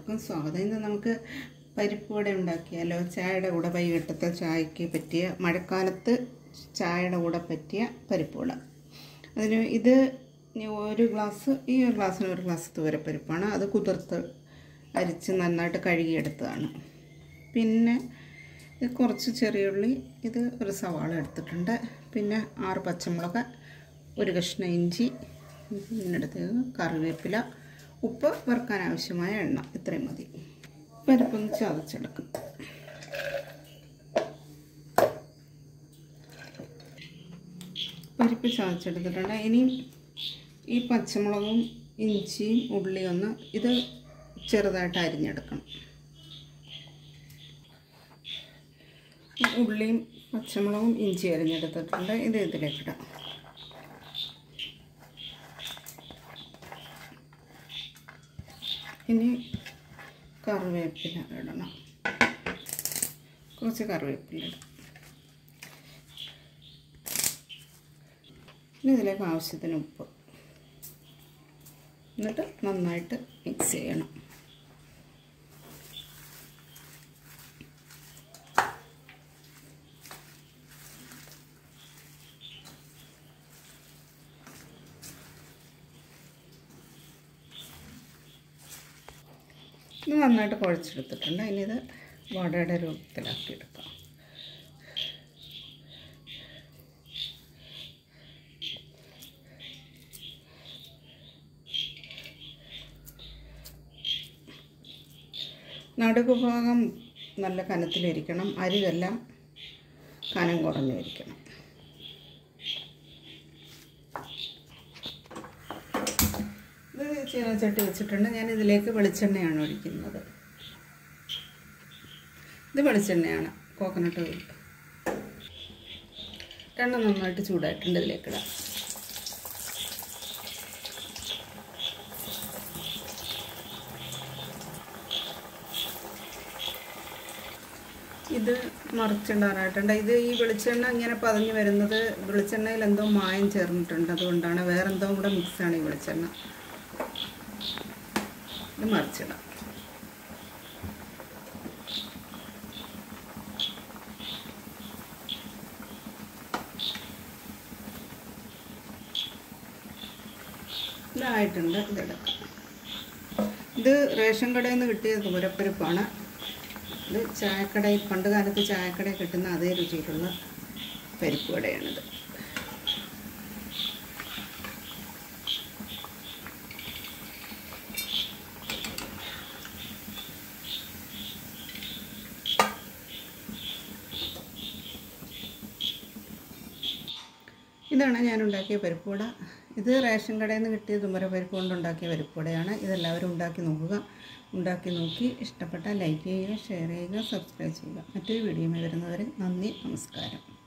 എല്ലാവർക്കും സ്വാഗതം ഇന്ന് നമുക്ക് പരിപ്പ് വട ഉണ്ടാക്കിയാലോ ചായയുടെ കൂടെ വൈകിട്ടത്തെ ചായക്ക് പറ്റിയ മഴക്കാലത്ത് ചായയുടെ കൂടെ പറ്റിയ പരിപ്പ് വട അതിന് ഇത് ഇനി ഒരു ഗ്ലാസ് ഈ ഒരു ഗ്ലാസ്സിന് ഒരു ഗ്ലാസ് തുവരപ്പരിപ്പാണ് അത് കുതിർത്ത് അരിച്ച് നന്നായിട്ട് കഴുകിയെടുത്തതാണ് പിന്നെ ഇത് കുറച്ച് ചെറിയുള്ളി ഇത് ഒരു സവാള എടുത്തിട്ടുണ്ട് പിന്നെ ആറ് പച്ചമുളക് ഒരു കഷ്ണം ഇഞ്ചി ഇതിനടുത്തേക്ക് കറിവേപ്പില ഉപ്പ് വറുക്കാൻ ആവശ്യമായ എണ്ണ ഇത്രയും മതി പരിപ്പൊന്ന് ചതച്ചെടുക്കും പരിപ്പ് ചതച്ചെടുത്തിട്ടുണ്ട് ഇനി ഈ പച്ചമുളകും ഇഞ്ചിയും ഉള്ളിയും ഒന്ന് ഇത് ചെറുതായിട്ട് അരിഞ്ഞെടുക്കണം ഉള്ളിയും പച്ചമുളകും ഇഞ്ചി അരിഞ്ഞെടുത്തിട്ടുണ്ട് ഇത് ഇതിലേക്കിടാം ഇനി കറിവേപ്പില ഇടണം കുറച്ച് കറിവേപ്പില ഇടാം ഇനി ഇതിലേക്ക് ആവശ്യത്തിന് ഉപ്പ് എന്നിട്ട് നന്നായിട്ട് മിക്സ് ചെയ്യണം ഇത് നന്നായിട്ട് കുഴച്ചെടുത്തിട്ടുണ്ട് ഇനി ഇത് വടയുടെ രൂപത്തിലാക്കി എടുക്കാം നടുക്ക് ഭാഗം നല്ല കനത്തിലിരിക്കണം അരികെല്ലാം കനം കുറഞ്ഞിരിക്കണം ഇത് ചീനച്ചട്ടി വെച്ചിട്ടുണ്ട് ഞാൻ ഇതിലേക്ക് വെളിച്ചെണ്ണയാണ് ഒഴിക്കുന്നത് ഇത് വെളിച്ചെണ്ണയാണ് കോക്കനട്ട് ഓയിൽ എണ്ണ നന്നായിട്ട് ചൂടായിട്ടുണ്ട് ഇതിലേക്കിടാം ഇത് മറിച്ചിടാനായിട്ടുണ്ട് ഇത് ഈ വെളിച്ചെണ്ണ ഇങ്ങനെ പതഞ്ഞ് വരുന്നത് വെളിച്ചെണ്ണയിൽ എന്തോ മായം ചേർന്നിട്ടുണ്ട് അതുകൊണ്ടാണ് വേറെന്തോ കൂടെ മിക്സാണ് ഈ വെളിച്ചെണ്ണ ഇത് മറിച്ചിടാം ഇതായിട്ടുണ്ട് ഇതെടുക്കാം ഇത് റേഷൻ കടയിൽ നിന്ന് കിട്ടിയ തുവരപ്പരിപ്പാണ് ഇത് ചായക്കടയിൽ പണ്ട് കാലത്ത് ചായക്കടയിൽ കിട്ടുന്ന അതേ രുചിയിലുള്ള പരിപ്പ് വടയാണിത് ഇതാണ് ഞാൻ ഉണ്ടാക്കിയ പരിപ്പുവട ഇത് റേഷൻ കടയിൽ നിന്ന് കിട്ടിയ തുമ്പര പരിപ്പ് കൊണ്ടുണ്ടാക്കിയ പരിപ്പുവടയാണ് ഇതെല്ലാവരും ഉണ്ടാക്കി നോക്കുക ഉണ്ടാക്കി നോക്കി ഇഷ്ടപ്പെട്ടാൽ ലൈക്ക് ചെയ്യുക ഷെയർ ചെയ്യുക സബ്സ്ക്രൈബ് ചെയ്യുക മറ്റൊരു വീഡിയോയുമായി വരുന്നവരെ നന്ദി നമസ്കാരം